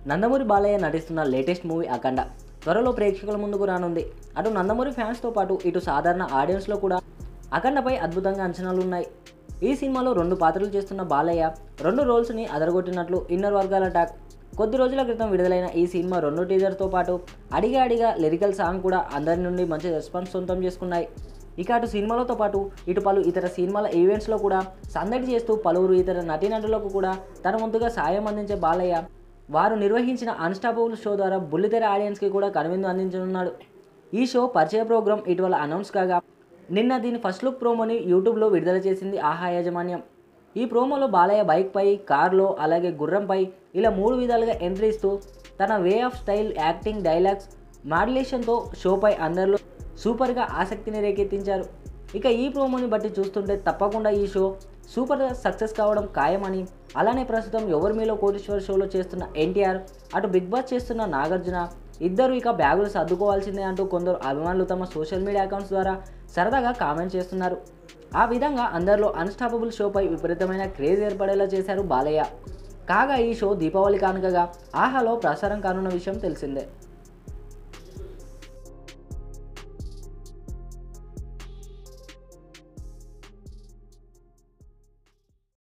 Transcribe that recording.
నందమూరి బాలయ్య నటిస్తున్న latest movie అఖండ త్వరలో ప్రేక్షకుల ముందుకు రానుంది అటు నందమూరి ఫ్యాన్స్తో పాటు ఇటు సాధారణ ఆడియన్స్లో కూడా అఖండపై అద్భుతంగా అంచనాలు ఉన్నాయి ఈ సినిమాలో రెండు పాత్రలు చేస్తున్న బాలయ్య రెండు రోల్స్ని అదరగొట్టినట్లు ఇన్నర్ వర్గాల టాక్ కొద్ది రోజుల క్రితం విడుదలైన ఈ సినిమా రెండు టీజర్తో పాటు అడిగా అడిగా లిరికల్ సాంగ్ కూడా అందరి నుండి మంచి రెస్పాన్స్ సొంతం చేసుకున్నాయి ఇక అటు సినిమాలతో పాటు ఇటు పలు ఇతర సినిమాల ఈవెంట్స్లో కూడా సందడి చేస్తూ పలువురు ఇతర నటీనటులకు కూడా తన వంతుగా సాయం అందించే బాలయ్య వారు నిర్వహించిన అన్స్టాపబుల్ షో ద్వారా బుల్లితెర ఆడియన్స్కి కూడా కనువిందు అందించనున్నాడు ఈ షో పరిచయ ప్రోగ్రాం ఇటీవల అనౌన్స్ కాగా నిన్న దీని ఫస్ట్ లుక్ ప్రోమోని యూట్యూబ్లో విడుదల చేసింది ఆహా యాజమాన్యం ఈ ప్రోమోలో బాలయ్య బైక్పై కార్లో అలాగే గుర్రంపై ఇలా మూడు విధాలుగా ఎంట్రీ ఇస్తూ తన way of style acting dialogues మాడ్యులేషన్తో షోపై అందరిలో సూపర్గా ఆసక్తిని రేకెత్తించారు ఇక ఈ ప్రోమోని బట్టి చూస్తుంటే తప్పకుండా ఈ షో సూపర్గా సక్సెస్ కావడం ఖాయమని అలానే ప్రస్తుతం ఎవరి మీలో కోటీశ్వర్ షోలో చేస్తున్న ఎన్టీఆర్ అటు బిగ్ బాస్ చేస్తున్న నాగార్జున ఇద్దరు ఇక బ్యాగులు సర్దుకోవాల్సిందే అంటూ కొందరు అభిమానులు తమ సోషల్ మీడియా అకౌంట్స్ ద్వారా సరదాగా కామెంట్ చేస్తున్నారు ఆ విధంగా అందరిలో అన్స్టాపబుల్ షోపై విపరీతమైన క్రేజ్ ఏర్పడేలా చేశారు బాలయ్య కాగా ఈ షో దీపావళి కానుకగా ఆహాలో ప్రసారం కానున్న విషయం తెలిసిందే